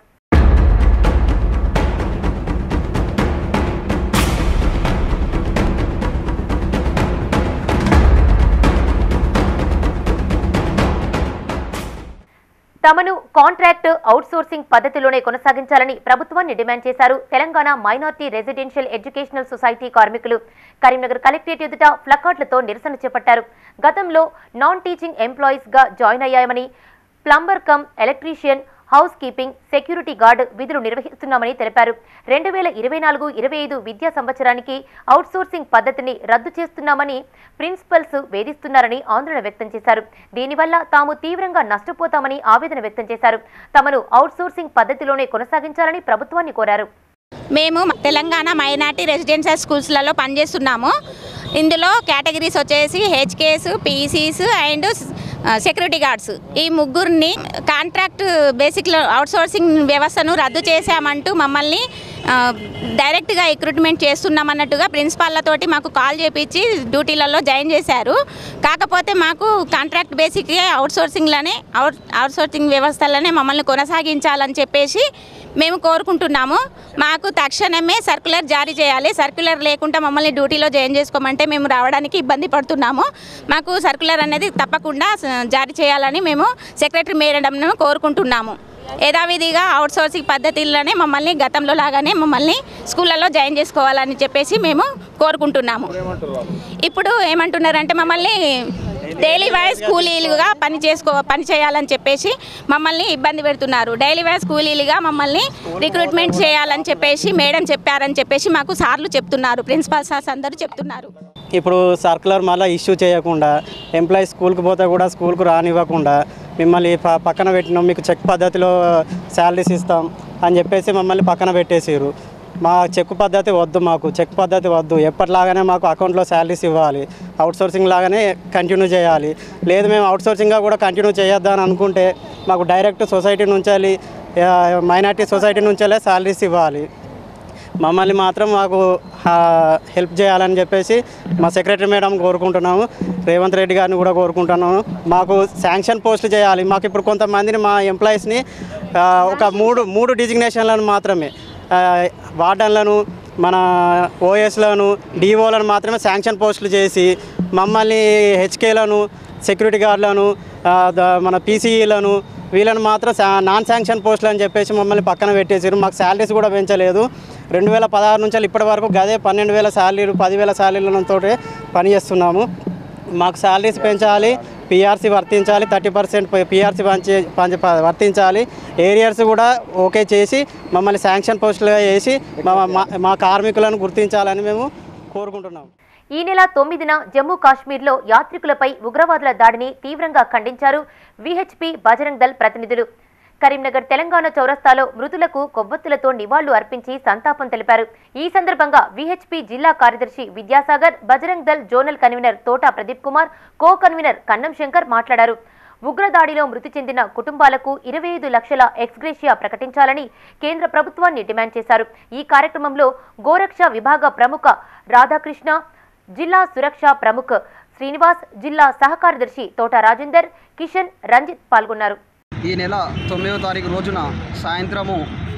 తమను కాంట్రాక్ట్ అవుట్సోర్సింగ్ పద్ధతిలోనే కొనసాగించాలని ప్రభుత్వాన్ని డిమాండ్ చేశారు Telangana minority residential educational society కార్మికులు కరీంనగర్ కలెక్టరేట్ ఎదుట ప్లకార్డులతో నిరసన చేపట్టారు గతంలో నాన్ టీచింగ్ ఎంప్లాయీస్ గా జాయిన్ అయ్యామని plumber cum electrician house keeping security guard విధులు నిర్వహిస్తున్నామని తెలిపారు రెండు వేల ఇరవై నాలుగు ఇరవై ఐదు విద్యా సంవత్సరానికి అవుట్సోర్సింగ్ పద్ధతిని రద్దు చేస్తున్నామని ప్రిన్సిపల్స్ వేధిస్తున్నారని ఆందోళన వ్యక్తం చేశారు దీనివల్ల తాము తీవ్రంగా నష్టపోతామని ఆవేదన వ్యక్తం చేశారు తమను అవుట్సోర్సింగ్ పద్ధతిలోనే కొనసాగించాలని ప్రభుత్వాన్ని కోరారు మేము తెలంగాణ మైనార్టీ రెసిడెన్షియల్ స్కూల్స్లలో పనిచేస్తున్నాము ఇందులో కేటగిరీస్ వచ్చేసి HKs PCs and security guards ఈ ముగ్గురిని కాంట్రాక్ట్ బేసిక్ అవుట్సోర్సింగ్ వ్యవస్థను రద్దు చేశామంటూ మమ్మల్ని ఆ, డైరెక్ట్గా రిక్రూట్మెంట్ చేస్తున్నామన్నట్టుగా ప్రిన్సిపాల్లతోటి మాకు కాల్ చేపించి డ్యూటీలలో జాయిన్ చేశారు కాకపోతే మాకు కాంట్రాక్ట్ బేసిక్ అవుట్సోర్సింగ్లోనే అవుట్ అవుట్సోర్సింగ్ వ్యవస్థలనే మమ్మల్ని కొనసాగించాలని చెప్పేసి మేము కోరుకుంటున్నాము మాకు తక్షణమే సర్క్యులర్ జారీ చేయాలి సర్క్యులర్ లేకుండా మమ్మల్ని డ్యూటీలో జాయిన్ చేసుకోమంటే మేము రావడానికి ఇబ్బంది పడుతున్నాము మాకు సర్క్యులర్ అనేది తప్పకుండా స- జారీ చేయాలని మేము సెక్రటరీ మేడంను కోరుకుంటున్నాము యథావిధిగా అవుట్సోర్సింగ్ పద్ధతిలోనే మమ్మల్ని గతంలో లాగానే మమ్మల్ని స్కూళ్ళలో జాయిన్ చేసుకోవాలని చెప్పేసి మేము కోరుకుంటున్నాము ఇప్పుడు ఏమంటున్నారంటే మమ్మల్ని డైలీ వైజ్ కూలీలుగా పని చేసుకో పని చేయాలని చెప్పేసి మమ్మల్ని ఇబ్బంది పెడుతున్నారు డైలీ వైజ్ కూలీలుగా మమ్మల్ని రిక్రూట్మెంట్ చేయాలని చెప్పేసి మేడం చెప్పారని చెప్పేసి మాకు సార్లు చెప్తున్నారు ప్రిన్సిపాల్ సార్స్ అందరూ చెప్తున్నారు ఇప్పుడు సర్కులర్ మళ్ళీ ఇష్యూ చేయకుండా ఎంప్లాయీ స్కూల్కి పోతే కూడా స్కూల్కు రానివ్వకుండా మిమ్మల్ని ప- పక్కన పెట్టినాం మీకు చెక్ పద్ధతిలో శాలరీస్ ఇస్తాం అని చెప్పేసి మమ్మల్ని పక్కన పెట్టేసారు మా చెక్ పద్ధతి వద్దు మాకు చెక్ పద్ధతి వద్దు ఎప్పటిలాగానే మాకు అకౌంట్లో శాలరీస్ ఇవ్వాలి అవుట్సోర్సింగ్ లాగానే కంటిన్యూ చేయాలి లేదు మేము అవుట్సోర్సింగ్గా కూడా కంటిన్యూ చేయొద్దని అనుకుంటే మాకు డైరెక్ట్ సొసైటీ నుంచి మైనార్టీ సొసైటీ నుంచెలే శాలరీస్ ఇవ్వాలి మమ్మల్ని మాత్రం మాకు ఆ, హెల్ప్ చేయాలని చెప్పేసి మా సెక్రటరీ మేడం కోరుకుంటున్నాము రేవంత్ రెడ్డి గారిని కూడా కోరుకుంటున్నాము మాకు శాంక్షన్ పోస్టులు చేయాలి మాకు ఇప్పుడు కొంతమందిని మా ఎంప్లాయీస్ని ఆ, ఒక మూడు మూడు డిజిగ్నేషన్లను మాత్రమే ఆ, వార్డన్లను మన ఓఎస్లను డిఓలను మాత్రమే శాంక్షన్ పోస్టులు చేసి మమ్మల్ని హెచ్కేలను సెక్యూరిటీ గార్డులను ఆ, ద- మన పీసీఈలను వీళ్ళని మాత్రం శా- నాన్ శాంక్షన్ పోస్టులు అని చెప్పేసి మమ్మల్ని పక్కన పెట్టేసారు మాకు శాలరీస్ కూడా పెంచలేదు రెండు వేల పదహారు నుంచి ఇప్పటి వరకు గదే పన్నెండు వేల శాలరీలు పదివేల శాలరీలతో పనిచేస్తున్నాము మాకు శాలరీస్ పెంచాలి పిఆర్సీ వర్తించాలి థర్టీ పర్సెంట్ పిఆర్సీ పంచి పంచి వర్తించాలి ఏరియర్స్ కూడా ఓకే చేసి మమ్మల్ని శాంక్షన్ పోస్టులుగా వేసి మా మా- మా కార్మికులను గుర్తించాలని మేము కోరుకుంటున్నాము ఈ నెల తొమ్మిదిన జమ్మూ కాశ్మీర్లో యాత్రికులపై ఉగ్రవాదుల దాడిని తీవ్రంగా ఖండించారు విహెచ్పి బజరంగ్ దళ్ ప్రతినిధులు కరీంనగర్ తెలంగాణ చౌరస్తాలో మృతులకు కొవ్వొత్తులతో నివాళులు అర్పించి సంతాపం తెలిపారు ఈ సందర్భంగా విహెచ్పి జిల్లా కార్యదర్శి Vidyasagar Bajrang Dal zonal convener Thota Pradeep Kumar co convener Kannam Shankar మాట్లాడారు ఉగ్రదాడిలో మృతి చెందిన కుటుంబాలకు ఇరవై ఐదు లక్షల ఎక్స్గ్రేషియా ప్రకటించాలని కేంద్ర ప్రభుత్వాన్ని డిమాండ్ చేశారు ఈ కార్యక్రమంలో గోరక్ష విభాగ ప్రముఖ రాధాకృష్ణ జిల్లా సురక్ష ప్రముఖ్ శ్రీనివాస్ జిల్లా సహకార్యదర్శి తోట రాజేందర్ కిషన్ రంజిత్ పాల్గొన్నారు ఈ నెల తొమ్మిదవ తారీఖు రోజున సాయంత్రము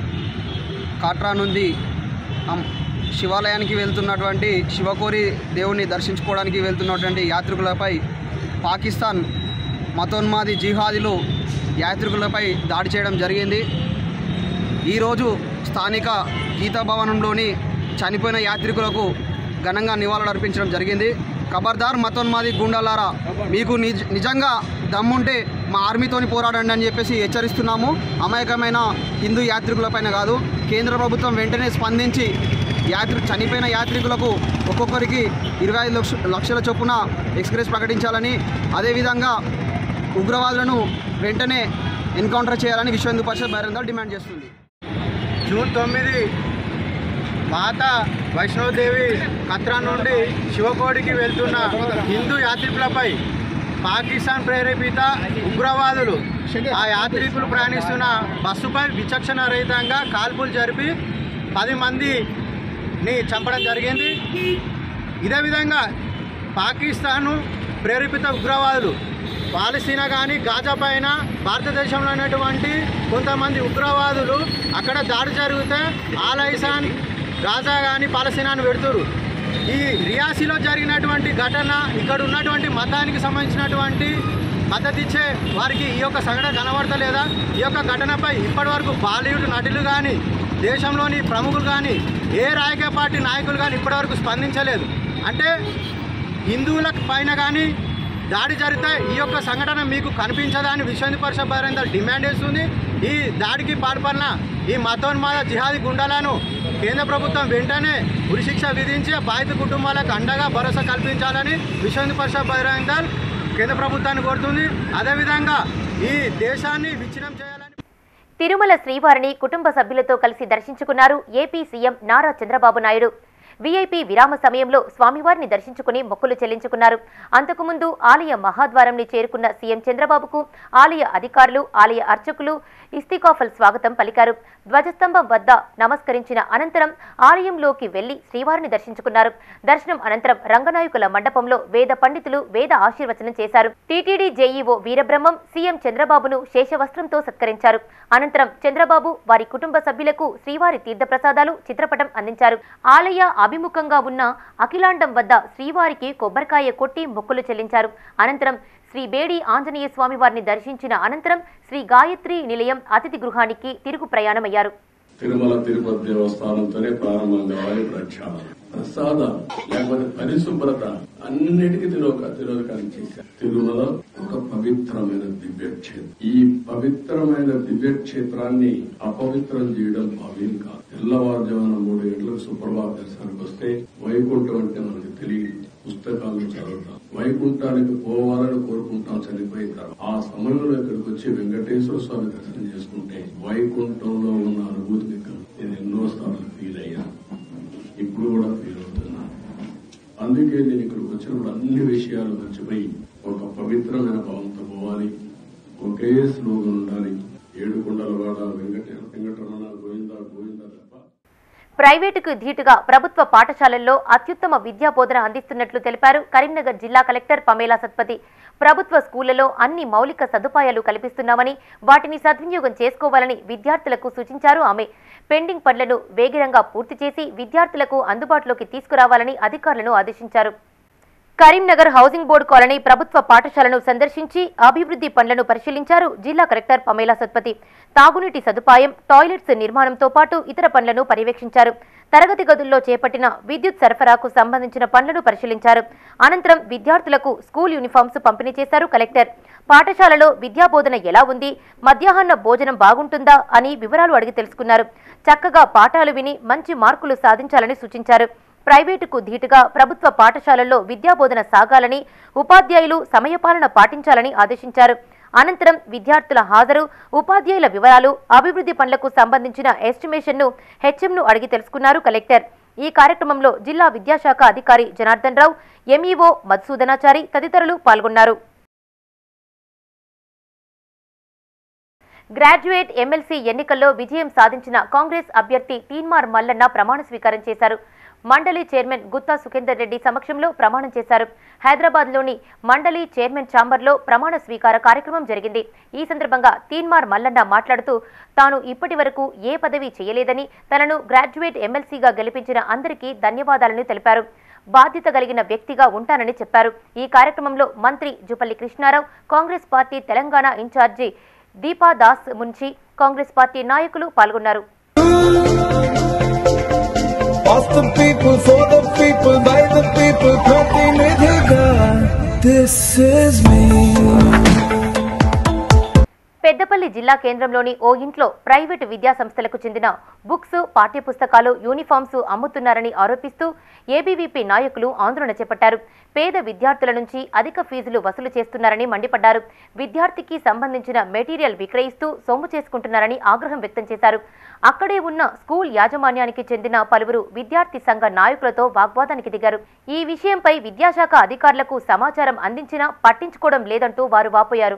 కాట్రా నుండి అమ్- శివాలయానికి వెళ్తున్నటువంటి శివకోరి దేవుని దర్శించుకోవడానికి వెళ్తున్నటువంటి యాత్రికులపై పాకిస్తాన్ మతోన్మాది జిహాదీలు యాత్రికులపై దాడి చేయడం జరిగింది ఈరోజు స్థానిక గీతాభవనంలోని చనిపోయిన యాత్రికులకు ఘనంగా నివాళులు అర్పించడం జరిగింది ఖబర్దార్ మతోన్మాది గుండాలారా మీకు నిజ నిజంగా దమ్ముంటే మా ఆర్మీతోని పోరాడండి అని చెప్పేసి హెచ్చరిస్తున్నాము అమాయకమైన హిందూ యాత్రికులపైన కాదు కేంద్ర ప్రభుత్వం వెంటనే స్పందించి యాత్రి చనిపోయిన యాత్రికులకు ఒక్కొక్కరికి ఇరవై ఐదు లక్ష లక్షల చొప్పున ఎక్స్ప్రెస్ ప్రకటించాలని అదేవిధంగా ఉగ్రవాదులను వెంటనే ఎన్కౌంటర్ చేయాలని విశ్వ హిందూ పరిషత్ బహిరంగ డిమాండ్ చేస్తుంది జూన్ తొమ్మిది మాత వైష్ణవదేవి కత్రా నుండి శివకోడికి వెళ్తున్న హిందూ యాత్రికులపై పాకిస్తాన్ ప్రేరేపిత ఉగ్రవాదులు ఆ యాత్రికులు ప్రయాణిస్తున్న బస్సుపై విచక్షణ రహితంగా కాల్పులు జరిపి పది మందిని చంపడం జరిగింది ఇదే విధంగా పాకిస్తాను ప్రేరేపిత ఉగ్రవాదులు పాలస్తీనా కానీ గాజా పైన భారతదేశంలో ఉన్నటువంటి కొంతమంది ఉగ్రవాదులు అక్కడ దాడి జరిగితే ఆలైసాన్ గాజా కానీ పాలస్తీనాను పెడుతురు ఈ రియాసీలో జరిగినటువంటి ఘటన ఇక్కడ ఉన్నటువంటి మతానికి సంబంధించినటువంటి మద్దతు ఇచ్చే వారికి ఈ యొక్క సంఘటన కనబడతలేదా ఈ యొక్క ఘటనపై ఇప్పటివరకు బాలీవుడ్ నటులు కానీ దేశంలోని ప్రముఖులు కానీ ఏ రాజకీయ పార్టీ నాయకులు కానీ ఇప్పటివరకు స్పందించలేదు అంటే హిందువుల పైన కానీ దాడి జరిగితే ఈ యొక్క సంఘటన మీకు కనిపించదా అని విశ్వ హిందూ పరిషత్ బహిరంగ డిమాండ్ చేస్తుంది ఈ దాడికి పాల్పడిన ఈ మతోన్మాద జిహాదీ గుండాలను కేంద్ర ప్రభుత్వం వెంటనే ఉరిశిక్ష విధించి బాధిత కుటుంబాలకు అండగా భరోసా కల్పించాలని విశ్వ హిందూ పరిషత్ బహిరంగ దళ్ కేంద్ర ప్రభుత్వాన్ని కోరుతుంది అదేవిధంగా ఈ దేశాన్ని విచ్ఛిన్నం చేయాలని తిరుమల శ్రీవారిని కుటుంబ సభ్యులతో కలిసి దర్శించుకున్నారు AP CM Nara Chandrababu Naidu VIP విరామ సమయంలో స్వామివారిని దర్శించుకుని మొక్కులు చెల్లించుకున్నారు అంతకుముందు ఆలయ మహాద్వారంని చేరుకున్న సీఎం చంద్రబాబుకు ఆలయ అధికారులు ఆలయ అర్చకులు ఇస్తికాఫల్ స్వాగతం పలికారు ధ్వజస్తంభం వద్ద నమస్కరించిన అనంతరం ఆలయంలోకి వెళ్లి శ్రీవారిని దర్శించుకున్నారు దర్శనం అనంతరం రంగనాయకుల మండపంలో వేద పండితులు వేద ఆశీర్వచనం చేశారు టీటీడీ జేఈఓ వీరబ్రహ్మం సీఎం చంద్రబాబును శేషవస్త్రంతో సత్కరించారు అనంతరం చంద్రబాబు వారి కుటుంబ సభ్యులకు శ్రీవారి తీర్థప్రసాదాలు చిత్రపటం అందించారు ఆలయ అభిముఖంగా ఉన్న అఖిలాండం వద్ద శ్రీవారికి కొబ్బరికాయ కొట్టి మొక్కులు చెల్లించారు అనంతరం శ్రీ బేడి ఆంజనేయ స్వామి వారిని దర్శించిన అనంతరం శ్రీ గాయత్రి నిలయం అతిథి గృహానికి తిరుగు ప్రయాణమయ్యారు తిరుమల తిరుపతి దేవస్థానంతోనే ప్రారంభం కావాలి ప్రక్షాళన ప్రసాదం లేకపోతే పరిశుభ్రత అన్నిటికీ తిరోక తిరోధకాన్ని చేశారు తిరుమల ఒక పవిత్రమైన దివ్యక్షేత్రం ఈ పవిత్రమైన దివ్యక్షేత్రాన్ని అపవిత్రం చేయడం భావ్యం కాదు తెల్లవారుజామున మూడు గంటలకు సుప్రభాత దర్శనానికి వస్తే వైకుంఠం అంటే మనకు తెలియదు పుస్తకాలను చదువుతాం వైకుంఠానికి పోవాలని కోరుకుంటాం చనిపోయిన తర్వాత ఆ సమయంలో ఇక్కడికి వచ్చి వెంకటేశ్వర స్వామి దర్శనం చేసుకుంటే వైకుంఠంలో ఉన్న అనుభూతిని కలుగు- నేను ఎన్నో సార్లు ఫీల్ అయ్యా ఇప్పుడు కూడా ఫీల్ అవుతున్నా అందుకే నేను ఇక్కడికి వచ్చినప్పుడు అన్ని విషయాలు మర్చిపోయి ఒక పవిత్రమైన భావంతో పోవాలి ఒకే స్లోగన్ ఉండాలి ఏడు కొండల వాడ వెంకట వెంకటరమణ గోవింద గోవింద తప్ప ప్రైవేటుకు ధీటుగా ప్రభుత్వ పాఠశాలల్లో అత్యుత్తమ విద్యా బోధన అందిస్తున్నట్లు తెలిపారు కరీంనగర్ జిల్లా కలెక్టర్ పమేలా సత్పతి ప్రభుత్వ స్కూళ్లలో అన్ని మౌలిక సదుపాయాలు కల్పిస్తున్నామని వాటిని సద్వినియోగం చేసుకోవాలని విద్యార్థులకు సూచించారు ఆమె పెండింగ్ పనులను వేగిరంగా పూర్తి చేసి విద్యార్థులకు అందుబాటులోకి తీసుకురావాలని అధికారులను ఆదేశించారు కరీంనగర్ హౌసింగ్ బోర్డు కాలనీ ప్రభుత్వ పాఠశాలను సందర్శించి అభివృద్ధి పనులను పరిశీలించారు జిల్లా కలెక్టర్ పమేలా సత్పతి తాగునీటి సదుపాయం టాయిలెట్స్ నిర్మాణంతో పాటు ఇతర పనులను పర్యవేక్షించారు తరగతి గదుల్లో చేపట్టిన విద్యుత్ సరఫరాకు సంబంధించిన పనులను పరిశీలించారు అనంతరం విద్యార్థులకు స్కూల్ యూనిఫామ్స్ పంపిణీ చేశారు కలెక్టర్ పాఠశాలలో విద్యాబోధన ఎలా ఉంది మధ్యాహ్న భోజనం బాగుంటుందా అని వివరాలు అడిగి తెలుసుకున్నారు చక్కగా పాఠాలు విని మంచి మార్కులు సాధించాలని సూచించారు ప్రైవేటుకు ధీటుగా ప్రభుత్వ పాఠశాలల్లో విద్యాబోధన సాగాలని ఉపాధ్యాయులు సమయపాలన పాటించాలని ఆదేశించారు అనంతరం విద్యార్థుల హాజరు ఉపాధ్యాయుల వివరాలు అభివృద్ధి పనులకు సంబంధించిన ఎస్టిమేషన్ను హెచ్ఎంను అడిగి తెలుసుకున్నారు కలెక్టర్ ఈ కార్యక్రమంలో జిల్లా విద్యాశాఖ అధికారి జనార్దన్ రావు ఎంఈఓ మధుసూదనాచారి తదితరులు పాల్గొన్నారు గ్రాడ్యుయేట్ ఎమ్మెల్సీ ఎన్నికల్లో విజయం సాధించిన కాంగ్రెస్ అభ్యర్థి తీన్మార్ మల్లన్న ప్రమాణ స్వీకారం చేశారు మండలి చైర్మన్ గుత్తా సుఖేందర్ రెడ్డి సమక్షంలో ప్రమాణం చేశారు హైదరాబాద్లోని మండలి చైర్మన్ ఛాంబర్లో ప్రమాణ స్వీకార కార్యక్రమం జరిగింది ఈ సందర్భంగా తీన్మార్ మల్లన్న మాట్లాడుతూ తాను ఇప్పటి వరకు ఏ పదవి చేయలేదని తనను గ్రాడ్యుయేట్ ఎమ్మెల్సీగా గెలిపించిన అందరికీ ధన్యవాదాలను తెలిపారు బాధ్యత కలిగిన వ్యక్తిగా ఉంటానని చెప్పారు ఈ కార్యక్రమంలో మంత్రి Jupally Krishnarao Congress party Telangana incharge Deepa Das Munshi Congress party నాయకులు పాల్గొన్నారు Of the people, for the people, by the people, ప్రతినిధిగా This is me. పెద్దపల్లి జిల్లా కేంద్రంలోని ఓ ఇంట్లో ప్రైవేటు విద్యా సంస్థలకు చెందిన బుక్స్ పాఠ్యపుస్తకాలు యూనిఫామ్స్ అమ్ముతున్నారని ఆరోపిస్తూ ఏబీవీపీ నాయకులు ఆందోళన చేపట్టారు పేద విద్యార్థుల నుంచి అధిక ఫీజులు వసూలు చేస్తున్నారని మండిపడ్డారు విద్యార్థికి సంబంధించిన మెటీరియల్ విక్రయిస్తూ సొమ్ము చేసుకుంటున్నారని ఆగ్రహం వ్యక్తం చేశారు అక్కడే ఉన్న స్కూల్ యాజమాన్యానికి చెందిన పలువురు విద్యార్థి సంఘ నాయకులతో వాగ్వాదానికి దిగారు ఈ విషయంపై విద్యాశాఖ అధికారులకు సమాచారం అందించినా పట్టించుకోవడం లేదంటూ వారు వాపోయారు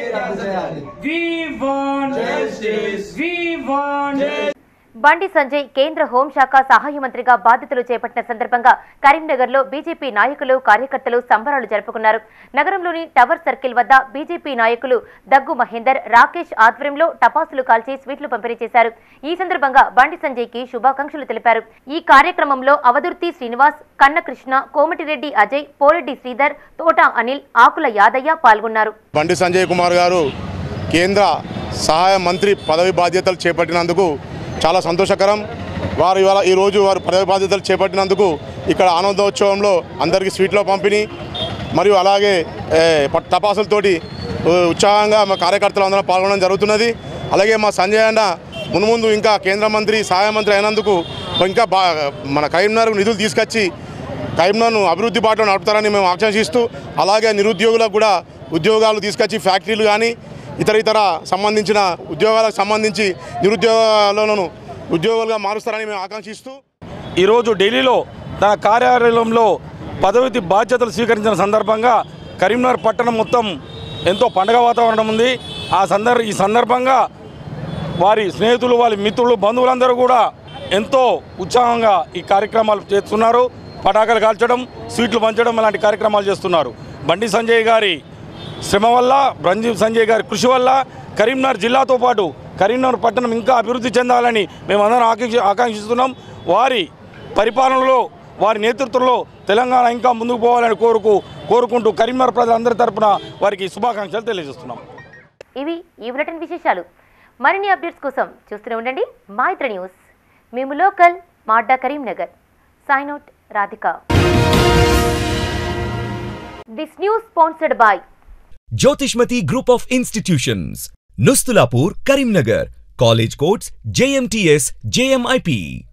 బండి సంజయ్ కేంద్ర హోంశాఖ సహాయ మంత్రిగా బాధ్యతలు చేపట్టిన సందర్భంగా కరీంనగర్లో బీజేపీ నాయకులు కార్యకర్తలు సంబరాలు జరుపుకున్నారు నగరంలోని టవర్ సర్కిల్ వద్ద బీజేపీ నాయకులు దగ్గు మహేందర్ రాకేష్ ఆధ్వర్యంలో టపాసులు కాల్చి స్వీట్లు పంపిణీ చేశారు ఈ సందర్భంగా బండి సంజయ్ కి శుభాకాంక్షలు తెలిపారు ఈ కార్యక్రమంలో అవదుర్తి శ్రీనివాస్ కన్నకృష్ణ కోమటిరెడ్డి అజయ్ పోరెడ్డి శ్రీధర్ తోట అనిల్ ఆకుల యాదయ్య పాల్గొన్నారు బండి సంజయ్ కుమార్ గారు కేంద్ర సహాయ మంత్రి పదవి బాధ్యతలు చేపట్టినందుకు చాలా సంతోషకరం వారు ఇవాళ ఈరోజు వారు పదవి బాధ్యతలు చేపట్టినందుకు ఇక్కడ ఆనందోత్సవంలో అందరికీ స్వీట్లో పంపిణీ మరియు అలాగే ఏ, పట్- టపాసులతోటి ఉ, ఉత్సాహంగా మా కార్యకర్తలు అందరం పాల్గొనడం జరుగుతున్నది అలాగే మా సంజయ్ అన్న మున్ముందు ఇంకా కేంద్ర మంత్రి సహాయ మంత్రి అయినందుకు ఇంకా బా మన కరీంనగర్ నిధులు తీసుకొచ్చి కరీంనగర్ను అభివృద్ధి బాటలో నడుపుతారని మేము ఆకాంక్షిస్తూ అలాగే నిరుద్యోగులకు కూడా ఉద్యోగాలు తీసుకొచ్చి ఫ్యాక్టరీలు కానీ ఇతర ఇతర సంబంధించిన ఉద్యోగాలకు సంబంధించి నిరుద్యోగాలను ఉద్యోగాలుగా మారుస్తారని మేము ఆకాంక్షిస్తూ ఈరోజు ఢిల్లీలో తన కార్యాలయంలో పదవి బాధ్యతలు స్వీకరించిన సందర్భంగా కరీంనగర్ పట్టణం మొత్తం ఎంతో పండగ వాతావరణం ఉంది ఆ సందర్ ఈ సందర్భంగా వారి స్నేహితులు వారి మిత్రులు బంధువులందరూ కూడా ఎంతో ఉత్సాహంగా ఈ కార్యక్రమాలు చేస్తున్నారు పటాకులు కాల్చడం స్వీట్లు పంచడం అలాంటి కార్యక్రమాలు చేస్తున్నారు బండి సంజయ్ గారి శ్రమ వల్ల బండి సంజయ్ గారి కృషి వల్ల కరీంనగర్ జిల్లాతో పాటు కరీంనగర్ పట్టణం ఇంకా అభివృద్ధి చెందాలని మేమందరం ఆకాంక్ష ఆకాంక్షిస్తున్నాం వారి పరిపాలనలో వారి నేతృత్వంలో తెలంగాణ ఇంకా ముందుకు పోవాలని కోరుకు కోరుకుంటూ కరీంనగర్ ప్రజలందరి తరపున వారికి శుభాకాంక్షలు తెలియజేస్తున్నాం ఇవి ఈ బులెటిన్ విశేషాలు మరిన్ని అప్డేట్స్ కోసం చూస్తూనే ఉండండి మా ఇతర న్యూస్ మేము లోకల్ మాడ్డా Karimnagar sign out Radhika this news sponsored by Jyothishmathi group of institutions Nustulapur Karimnagar college codes JMTS జేఎంఐపి